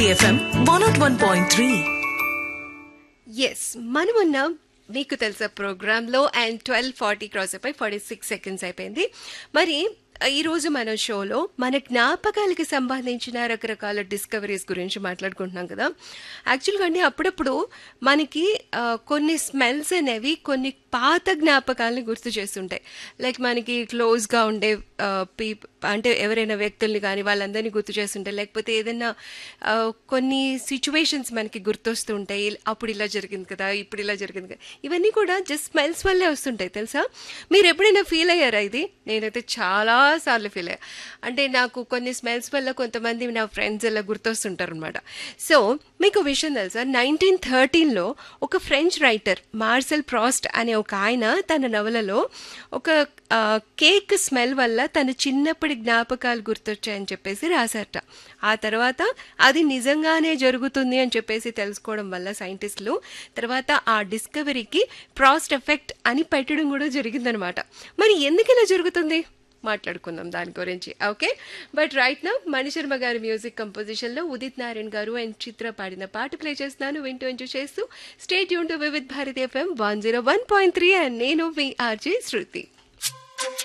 Bharati FM one nought one point three ఎస్ మనమున్న మీకు తెలుసా ప్రోగ్రాంలో అండ్ ట్వెల్వ్ ఫార్టీ క్రాస్ అయిపోయి ఫార్టీ సిక్స్ సెకండ్స్ అయిపోయింది మరి ఈ రోజు మన షోలో మన జ్ఞాపకాలకి సంబంధించిన రకరకాల డిస్కవరీస్ గురించి మాట్లాడుకుంటున్నాం కదా యాక్చువల్గా అండి అప్పుడప్పుడు మనకి ఆ, కొన్ని స్మెల్స్ అనేవి కొన్ని పాత జ్ఞాపకాలని గుర్తు చేస్తుంటాయి లైక్ మనకి క్లోజ్గా ఉండే పీప్ అంటే ఎవరైనా వ్యక్తుల్ని కానీ వాళ్ళందరినీ గుర్తు చేస్తుంటాయి లేకపోతే ఏదైనా ఆ, కొన్ని సిచ్యువేషన్స్ మనకి గుర్తొస్తూ ఉంటాయి అప్పుడు ఇలా జరిగింది కదా ఇప్పుడు ఇలా జరిగింది కదా ఇవన్నీ కూడా జస్ట్ స్మెల్స్ వల్లే వస్తుంటాయి తెలుసా మీరు ఎప్పుడైనా ఫీల్ అయ్యారా ఇది నేనైతే చాలా సార్లు ఫీల్ అయ్యా అంటే నాకు కొన్ని స్మెల్స్ వల్ల కొంతమంది నా ఫ్రెండ్స్ ఇలా గుర్తొస్తుంటారు అనమాట సో మీకు ఒక విషయం తెలుసా నైన్టీన్ థర్టీన్లో ఒక ఫ్రెంచ్ రైటర్ మార్సెల్ ప్రాస్ట్ అనే ఒక ఆయన తన నవలలో ఒక ఆ, కేక్ స్మెల్ వల్ల తన చిన్నప్పటి జ్ఞాపకాలు గుర్తొచ్చాయని చెప్పేసి రాశారట ఆ తర్వాత అది నిజంగానే జరుగుతుంది అని చెప్పేసి తెలుసుకోవడం వల్ల సైంటిస్టులు తర్వాత ఆ డిస్కవరీకి ప్రాస్ట్ ఎఫెక్ట్ అని పెట్టడం కూడా జరిగిందనమాట మరి ఎందుకు ఇలా జరుగుతుంది మాట్లాడుకుందాం దాని గురించి ఓకే బట్ రైట్ నా మణిశర్మ గారి మ్యూజిక్ కంపోజిషన్లో ఉదిత్ నారాయణ్ గారు అండ్ చిత్ర పాడిన పాట ప్లే చేస్తున్నాను వింటూ ఎంజాయ్ చేస్తూ స్టేట్ యూన్ to Vividh Bharati FM one zero one point three and నేను మీ ఆర్జే శృతి